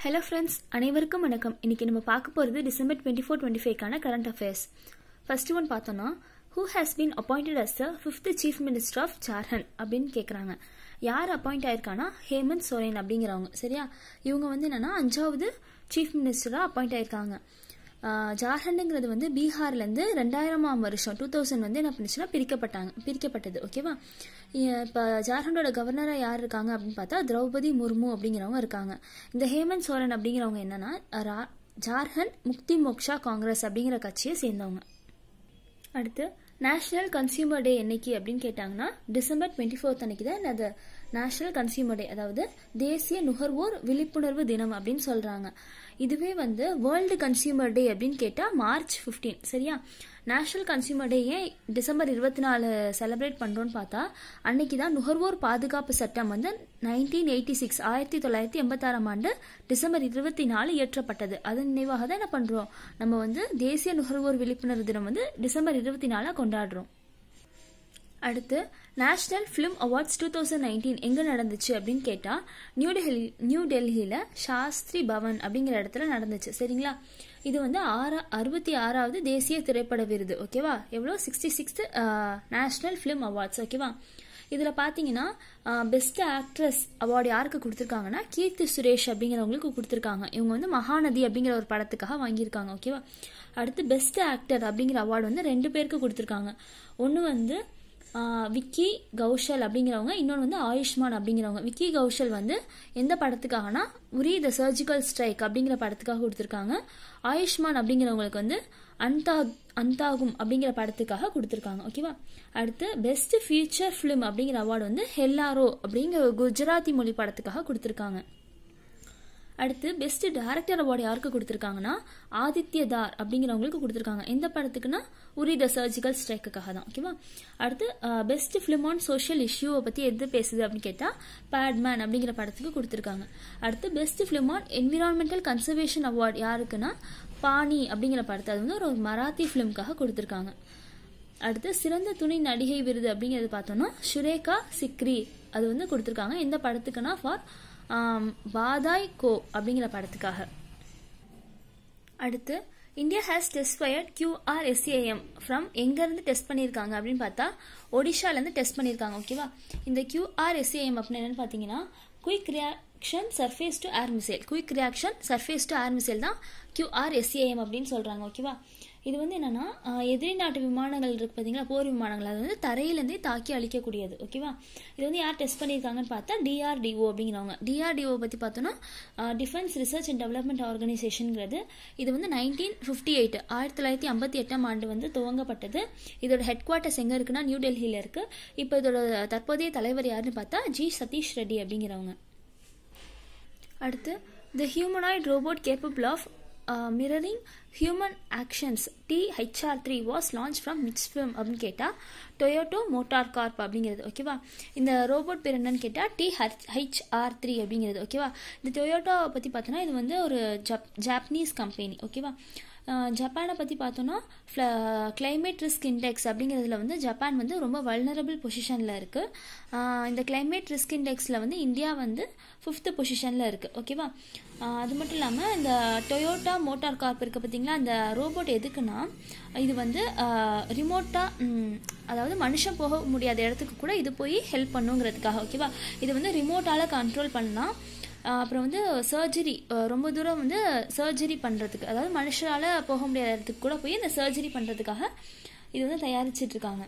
hello friends அனைவருக்கும் வணக்கம் இன்னைக்கு நம்ம பார்க்க போகிறது டிசம்பர் டுவெண்ட்டி ஃபோர் டுவெண்ட்டி ஃபைவ்க்கான கரண்ட் அஃபேர்ஸ் ஃபர்ஸ்ட் ஒன் பார்த்தோன்னா who has been appointed as the fifth chief minister of Jharkhand அப்படின்னு கேட்குறாங்க யார் அப்பாயிண்ட் ஆயிருக்கானா ஹேமந்த் சோரன் அப்படிங்கிறவங்க சரியா இவங்க வந்து என்னன்னா அஞ்சாவது சீஃப் மினிஸ்டராக அப்பாயிண்ட் ஆயிருக்காங்க ஆஹ் ஜார்க்கண்டுங்கிறது வந்து பீகார்லேருந்து ரெண்டாயிரமாம் வருஷம் டூ தௌசண்ட் வந்து என்ன பண்ணுச்சுன்னா பிரிக்கப்பட்டாங்க பிரிக்கப்பட்டது ஓகேவா இப்போ ஜார்க்கண்டோட கவர்னராக யார் இருக்காங்க அப்படின்னு பார்த்தா திரௌபதி முர்மு அப்படிங்கிறவங்க இருக்காங்க இந்த ஹேமந்த் சோரன் அப்படிங்கிறவங்க என்னன்னா ரா- ஜார்க்கண்ட் முக்தி மோக்ஷா காங்கிரஸ் அப்படிங்கிற கட்சியை சேர்ந்தவங்க அடுத்து நேஷனல் கன்சியூமர் டே என்னைக்கு அப்படின்னு கேட்டாங்கன்னா டிசம்பர் டுவெண்ட்டி ஃபோர்த் அன்னைக்கு தான் அது நேஷனல் கன்சியூமர் டே அதாவது தேசிய நுகர்வோர் விழிப்புணர்வு தினம் அப்படின்னு சொல்றாங்க இதுவே வந்து வேர்ல்டு கன்சியூமர் டே அப்படின்னு கேட்டால் மார்ச் 15 சரியா நேஷனல் கன்சியூமர் டே ஏன் டிசம்பர் இருபத்தி நாலு செலிப்ரேட் பண்ணுறோன்னு பார்த்தா அன்னைக்கு தான் நுகர்வோர் பாதுகாப்பு சட்டம் வந்து நைன்டீன் எயிட்டி சிக்ஸ் ஆயிரத்தி தொள்ளாயிரத்தி எண்பத்தாறாம் ஆண்டு டிசம்பர் இருபத்தி நாலு இயற்றப்பட்டது அதன் நினைவாக தான் என்ன பண்ணுறோம் நம்ம வந்து தேசிய நுகர்வோர் விழிப்புணர்வு தினம் வந்து டிசம்பர் இருபத்தி நாலாக கொண்டாடுறோம் அடுத்து national film awards two thousand nineteen எங்கே நடந்துச்சு அப்படின்னு கேட்டால் நியூ டெல்லி நியூ டெல்லியில் சாஸ்திரி பவன் அப்படிங்கிற இடத்துல நடந்துச்சு சரிங்களா இது வந்து ஆறா அறுபத்தி ஆறாவது தேசிய திரைப்பட விருது ஓகேவா எவ்வளோ sixty sixth national film awards ஓகேவா இதில் பார்த்தீங்கன்னா பெஸ்ட் ஆக்ட்ரஸ் அவார்டு யாருக்கு கொடுத்துருக்காங்கன்னா கீர்த்தி சுரேஷ் அப்படிங்கிறவங்களுக்கு கொடுத்துருக்காங்க இவங்க வந்து மகாநதி அப்படிங்கிற ஒரு படத்துக்காக வாங்கியிருக்காங்க ஓகேவா அடுத்து பெஸ்ட் ஆக்டர் அப்படிங்கிற அவார்டு வந்து ரெண்டு பேருக்கு கொடுத்துருக்காங்க ஒன்று வந்து ஆஹ் விக்கி கௌஷல் அப்படிங்கிறவங்க இன்னொன்று வந்து ஆயுஷ்மான் அப்படிங்கிறவங்க விக்கி கௌஷல் வந்து எந்த படத்துக்காகனா உரி த சர்ஜிக்கல் ஸ்ட்ரைக் அப்படிங்கிற படத்துக்காக கொடுத்துருக்காங்க ஆயுஷ்மான் அப்படிங்கிறவங்களுக்கு வந்து அந்தா அந்தாகும் அப்படிங்கிற படத்துக்காக கொடுத்துருக்காங்க ஓகேவா அடுத்து பெஸ்ட் ஃபியூச்சர் ஃபிலிம் அப்படிங்கிற அவார்டு வந்து ஹெல்லாரோ அப்படிங்கிற ஒரு குஜராத்தி மொழி படத்துக்காக கொடுத்துருக்காங்க அடுத்து பெஸ்ட் டைரக்டர் அவார்டு யாருக்கு கொடுத்துருக்காங்கன்னா ஆதித்ய தார் அப்படிங்கிறவங்களுக்கு கொடுத்துருக்காங்க எந்த படத்துக்குன்னா உரி த சர்ஜிக்கல் ஸ்ட்ரைக்குக்காக தான் ஓகேவா அடுத்து பெஸ்ட் ஃபிலிம் ஆன் சோஷியல் இஷ்யூவை பற்றி எது பேசுது அப்படின்னு கேட்டால் பேட்மேன் அப்படிங்கிற படத்துக்கு கொடுத்துருக்காங்க அடுத்து best film on environmental conservation award யாருக்குன்னா பாணி அப்படிங்கிற படத்தை அது வந்து ஒரு மராத்தி ஃபிலிம்காக கொடுத்துருக்காங்க அடுத்து சிறந்த துணை நடிகை விருது அப்படிங்கிறது பார்த்தோம்னா சுரேகா சிக்ரி அது வந்து கொடுத்துருக்காங்க எந்த படத்துக்குன்னா ஃபார் பாதாய் கோ அப்படிங்கிற படத்துக்காக அடுத்து India has test fired QR SAM from எங்கேருந்து டெஸ்ட் பண்ணியிருக்காங்க அப்படின்னு பார்த்தா ஒடிஷாலேருந்து டெஸ்ட் பண்ணியிருக்காங்க ஓகேவா இந்த கியூஆர் எஸ்ஏஎம் அப்படின்னு என்னன்னு பார்த்தீங்கன்னா quick reaction surface to air missile quick reaction surface to air missile தான் கியூஆர் எஸ்ஏஎம் அப்படின்னு சொல்கிறாங்க ஓகேவா இது வந்து என்னன்னா ஆஹ், எதிரி நாட்டு விமானங்கள் இருக்கு பார்த்தீங்களா போர் விமானங்கள் அது வந்து தரையிலேருந்தே தாக்கி அழிக்கக்கூடியது ஓகேவா இது வந்து யார் டெஸ்ட் பண்ணியிருக்காங்கன்னு பார்த்தா டிஆர்டிஓ அப்படிங்கிறவங்க டிஆர்டிஓ பற்றி பார்த்தோன்னா டிஃபென்ஸ் ரிசர்ச் அண்ட் டெவலப்மெண்ட் ஆர்கனைசேஷனுங்கிறது இது வந்து நைன்டீன் ஃபிஃப்டி எயிட் ஆயிரத்தி தொள்ளாயிரத்தி ஐம்பத்தி எட்டாம் ஆண்டு வந்து துவங்கப்பட்டது இதோட ஹெட் குவார்ட்டர்ஸ் எங்கே இருக்குன்னா நியூ டெல்லியில் இருக்கு இப்போ இதோட தற்போதைய தலைவர் யாருன்னு பார்த்தா ஜி சதீஷ் ரெட்டி அப்படிங்கிறவங்க அடுத்து the humanoid robot capable of mirroring human actions T HR three was launch from மிட்ஸ் ஃபிலிம் அப்படின்னு கேட்டால் டொயோட்டோ மோட்டார் கார்ப் அப்படிங்கிறது ஓகேவா இந்த ரோபோட் பேர் என்னன்னு கேட்டால் டி ஹச் ஹெச்ஆர் த்ரீ அப்படிங்கிறது ஓகேவா இந்த டொயோட்டோவை பற்றி பார்த்தோன்னா இது வந்து ஒரு ஜப் ஜாப்பனீஸ் கம்பெனி ஓகேவா அஹ் ஜப்பானை பற்றி பார்த்தோன்னா கிளைமேட் ரிஸ்க் இண்டெக்ஸ் அப்படிங்கிறதுல வந்து ஜப்பான் வந்து ரொம்ப வல்னரபிள் பொசிஷனில் இருக்குது இந்த கிளைமேட் ரிஸ்க் இண்டெக்ஸில் வந்து இந்தியா வந்து ஃபிஃப்த்து பொசிஷனில் இருக்குது ஓகேவா அஹ் அது மட்டும் இல்லாமல் இந்த டொயோட்டா மோட்டார் கார்ப் இருக்குது பார்த்தீங்களா அந்த ரோபோட் எதுக்குன்னா இது வந்து ரிமோட்டாக அதாவது மனுஷன் போக முடியாத இடத்துக்கு கூட இது போய் ஹெல்ப் பண்ணுங்கிறதுக்காக ஓகேவா இது வந்து ரிமோட்டால் கண்ட்ரோல் பண்ணலாம் ஆஹ் அப்புறம் வந்து சர்ஜரி ரொம்ப தூரம் வந்து சர்ஜரி பண்ணுறதுக்கு அதாவது மனுஷரால் போக முடியாத இடத்துக்கு கூட போய் இந்த சர்ஜரி பண்ணுறதுக்காக இது வந்து தயாரிச்சிட்டு இருக்காங்க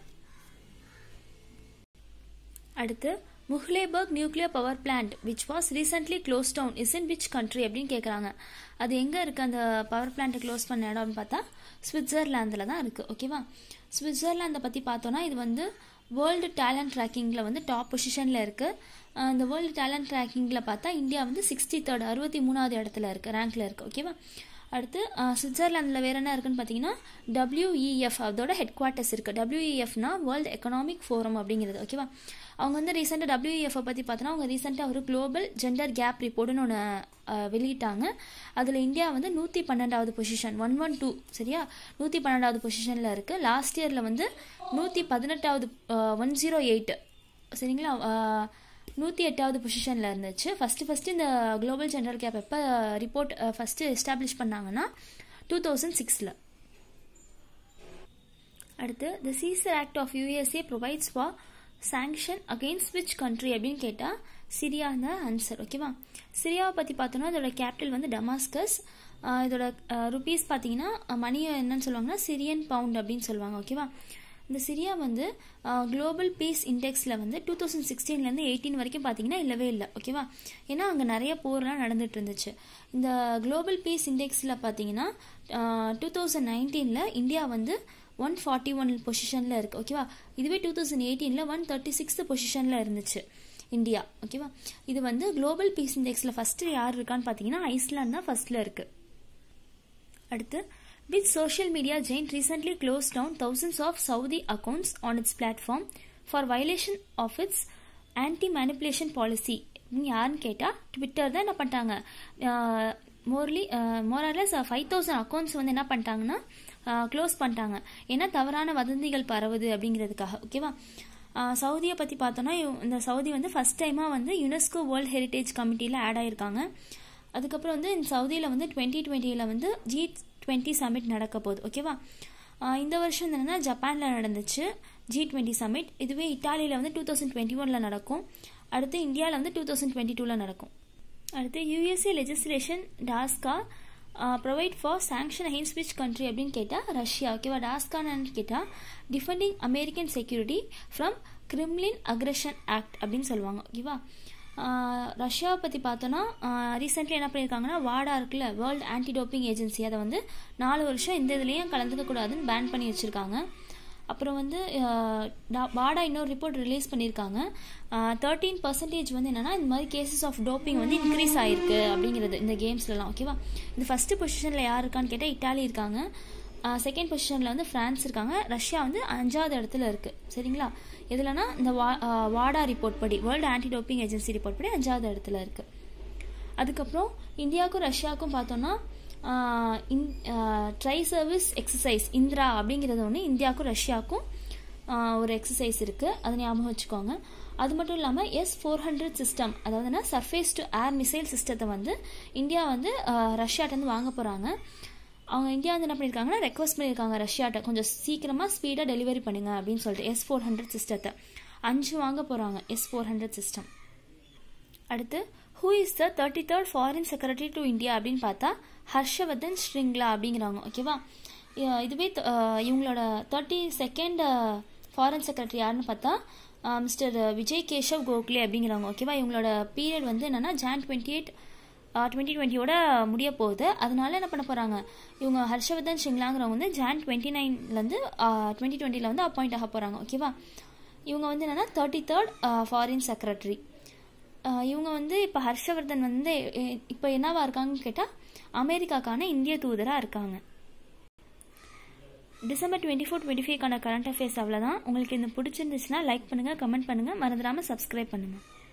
அடுத்து Muhleberg nuclear power plant which was recently close down is in which country அப்படின்னு கேட்குறாங்க அது எங்கே இருக்குது அந்த பவர் பிளான்ட்டை க்ளோஸ் பண்ண இடம்னு பார்த்தா சுவிட்சர்லாந்தில் தான் இருக்குது ஓகேவா சுவிட்சர்லாந்தை பற்றி பார்த்தோன்னா இது வந்து வேர்ல்டு டேலண்ட் ரேங்கிங்கில் வந்து டாப் பொசிஷனில் இருக்குது இந்த வேர்ல்டு டேலண்ட் ரேங்கிங்கில் பார்த்தா இந்தியா வந்து சிக்ஸ்டி தேர்ட் அறுபத்தி மூணாவது இடத்துல இருக்குது ரேங்க்கில் இருக்குது ஓகேவா அடுத்து சுவிட்சர்லாந்தில் வேறு என்ன இருக்குன்னு பார்த்தீங்கன்னா டபிள்யூஇஎஃப் அதோட ஹெட் குவார்ட்டர்ஸ் இருக்குது டபிள்யூஇஎஃப்னா வேர்ல்டு எக்கனாமிக் ஃபோரம் அப்படிங்கிறது ஓகேவா அவங்க வந்து ரீசெண்டாக டபிள்யூஇஎஃப் பற்றி பார்த்தோன்னா அவங்க ரீசெண்டாக ஒரு குளோபல் ஜெண்டர் கேப் ரிப்போர்ட்னு ஒன்று வெளியிட்டாங்க அதில் இந்தியா வந்து நூற்றி பன்னெண்டாவது பொசிஷன் ஒன் ஒன் டூ சரியா நூற்றி பன்னெண்டாவது பொசிஷனில் இருக்குது லாஸ்ட் இயரில் வந்து நூற்றி பதினெட்டாவது ஒன் ஜீரோ எயிட் சரிங்களா நூற்றி எட்டாவது பொசிஷனில் இருந்துச்சு ஃபஸ்ட்டு ஃபஸ்ட்டு இந்த குளோபல் ஜென்ரல் கேப் எப்போ ரிப்போர்ட் ஃபஸ்ட்டு எஸ்டாப்ளிஷ் பண்ணாங்கன்னா டூ தௌசண்ட் சிக்ஸில் அடுத்து the Caesar act of USA provides for sanction against which country அப்படின்னு கேட்டால் சிரியா தான் ஆன்சர் ஓகேவா சிரியாவை பற்றி பார்த்தோன்னா இதோட கேபிட்டல் வந்து டமாஸ்கஸ் இதோட ருபீஸ் பார்த்தீங்கன்னா மணி என்னன்னு சொல்லுவாங்கன்னா சிரியன் பவுண்ட் அப்படின்னு சொல்லுவாங்க ஓகேவா இந்த சிரியா வந்து குளோபல் பீஸ் இண்டெக்ஸில் வந்து டூ தௌசண்ட் சிக்ஸ்டீன்லேருந்து எயிட்டீன் வரைக்கும் பார்த்தீங்கன்னா இல்லவே இல்லை ஓகேவா ஏன்னா அங்கே நிறைய போர்லாம் நடந்துட்டு இருந்துச்சு இந்த குளோபல் பீஸ் இண்டெக்ஸில் பார்த்தீங்கன்னா டூ தௌசண்ட் நைன்டீனில் இந்தியா வந்து ஒன் ஃபார்ட்டி ஒன் பொசிஷனில் இருக்குது ஓகேவா இதுவே டூ தௌசண்ட் எயிட்டீனில் ஒன் தேர்ட்டி சிக்ஸ்த் பொசிஷனில் இருந்துச்சு இந்தியா ஓகேவா இது வந்து குளோபல் பீஸ் இண்டெக்ஸில் ஃபஸ்ட்டு யார் இருக்கான்னு பார்த்தீங்கன்னா ஐஸ்லாண்ட் தான் ஃபஸ்ட்டில் இருக்குது அடுத்து with social media giant recently close down thousands of Saudi accounts on its platform for violation of its anti manipulation policy யாருன்னு கேட்டால் ட்விட்டர் தான் என்ன பண்ணிட்டாங்க மோர்லி மோரார்லஸ் ஃபைவ் தௌசண்ட் அக்கௌண்ட்ஸ் வந்து என்ன பண்ணிட்டாங்கன்னா க்ளோஸ் பண்ணிட்டாங்க ஏன்னா தவறான வதந்திகள் பரவுது அப்படிங்கிறதுக்காக ஓகேவா சவுதியை பற்றி பார்த்தோன்னா இந்த சவுதி வந்து ஃபஸ்ட் டைமாக வந்து யுனெஸ்கோ வேர்ல்ட் ஹெரிட்டேஜ் கமிட்டியில் ஆட் ஆயிருக்காங்க அதுக்கப்புறம் வந்து இந்த சவுதியில் வந்து டுவெண்ட்டி டுவெண்ட்டியில் வந்து ஜி டுவெண்ட்டி சமிட் நடக்க போகுது ஓகேவா இந்த வருஷம் என்னென்னா ஜப்பானில் நடந்துச்சு ஜி டுவெண்ட்டி சமிட் இதுவே இட்டாலியில் வந்து டூ தௌசண்ட் டுவெண்ட்டி ஒனில் நடக்கும் அடுத்து இந்தியாவில் வந்து டூ தௌசண்ட் டுவெண்ட்டி டூவில் நடக்கும் அடுத்து USA legislation DASKA provide for sanction against which country அப்படின்னு கேட்டால் ரஷ்யா ஓகேவா டாஸ்கான்னு கேட்டால் defending American security from Kremlin aggression act அப்படின்னு சொல்லுவாங்க ஓகேவா ரஷ்யாவை பற்றி பார்த்தோன்னா ரீசெண்ட்லி என்ன பண்ணியிருக்காங்கன்னா வாடா இருக்குல்ல வேர்ல்டு ஆன்டி டோப்பிங் ஏஜென்சி அதை வந்து நாலு வருஷம் எந்த இதுலேயும் கலந்துக்க கூடாதுன்னு பேன் பண்ணி வச்சுருக்காங்க அப்புறம் வந்து வாடா இன்னொரு ரிப்போர்ட் ரிலீஸ் பண்ணியிருக்காங்க தேர்ட்டீன் பர்சன்டேஜ் வந்து என்னென்னா இந்த மாதிரி கேசஸ் ஆஃப் டோப்பிங் வந்து இன்க்ரீஸ் ஆயிருக்கு அப்படிங்கிறது இந்த கேம்ஸ்லலாம் ஓகேவா இந்த ஃபஸ்ட்டு பொசிஷனில் யார் இருக்கான்னு கேட்டால் இட்டாலி இருக்காங்க செகண்ட் பொசிஷனில் வந்து ஃப்ரான்ஸ் இருக்காங்க ரஷ்யா வந்து அஞ்சாவது இடத்துல இருக்குது சரிங்களா எதுலனா இந்த வா வாடா ரிப்போர்ட் படி world anti doping agency report படி அஞ்சாவது இடத்துல இருக்குது அதுக்கப்புறம் இந்தியாவுக்கும் ரஷ்யாவுக்கும் பார்த்தோன்னா in tri service exercise Indra அப்படிங்கிறது ஒன்று இந்தியாவுக்கும் ரஷ்யாவுக்கும் ஒரு எக்ஸசைஸ் இருக்குது அதை ஞாபகம் வச்சுக்கோங்க அது மட்டும் இல்லாமல் எஸ் ஃபோர் ஹண்ட்ரட் சிஸ்டம் அதாவதுனா சர்ஃபேஸ் டு ஏர் மிசைல் சிஸ்டத்தை வந்து இந்தியா வந்து ரஷ்யாட்டேருந்து வாங்க போகிறாங்க அவங்க இந்தியா வந்து என்ன பண்ணியிருக்காங்கன்னா ரெக்வஸ்ட் பண்ணியிருக்காங்க ரஷ்யாட்ட கொஞ்சம் சீக்கிரமாக ஸ்பீடாக டெலிவரி பண்ணுங்க அப்படின்னு சொல்லிட்டு எஸ் ஃபோர் ஹண்ட்ரட் சிஸ்டத்தை அஞ்சு வாங்க போகிறாங்க எஸ் ஃபோர் ஹண்ட்ரட் சிஸ்டம் அடுத்து who is the thirty third foreign secretary to India அப்படின்னு பார்த்தா ஹர்ஷவர்தன் ஸ்ரிங்லா அப்படிங்கிறவங்க ஓகேவா இதுவே இவங்களோட தேர்ட்டி செகண்ட் ஃபாரின் செக்ரட்டரி யாருன்னு பார்த்தா மிஸ்டர் விஜய் கேஷவ் கோக்லே அப்படிங்கிறவங்க ஓகேவா இவங்களோட பீரியட் வந்து என்னன்னா ஜான் டுவெண்ட்டி எயிட் டுவெண்ட்டி டுவெண்ட்டியோட முடிய போகுது அதனால என்ன பண்ண போகிறாங்க இவங்க ஹர்ஷவர்தன் ஷிங்லாங்கிறவங்க வந்து ஜான் டுவெண்ட்டி நைன்லேருந்து டுவெண்ட்டி டுவெண்ட்டியில் வந்து அப்பாயிண்ட் ஆக போகிறாங்க ஓகேவா இவங்க வந்து என்னென்னா தேர்ட்டி தேர்ட் ஃபாரின் செக்ரட்டரி இவங்க வந்து இப்போ ஹர்ஷவர்தன் வந்து இப்போ என்னவா இருக்காங்கன்னு கேட்டால் அமெரிக்காக்கான இந்திய தூதராக இருக்காங்க டிசம்பர் டுவெண்ட்டி ஃபோர் டுவெண்ட்டி ஃபைவ்க்கான கரண்ட் அஃபேர்ஸ் அவ்வளோதான் உங்களுக்கு இந்த பிடிச்சிருந்துச்சுன்னா லைக் பண்ணுங்கள் கமெண்ட் பண்ணுங்கள் மறந்துடாமல் சப்ஸ்கிரைப் பண்ணுங்கள்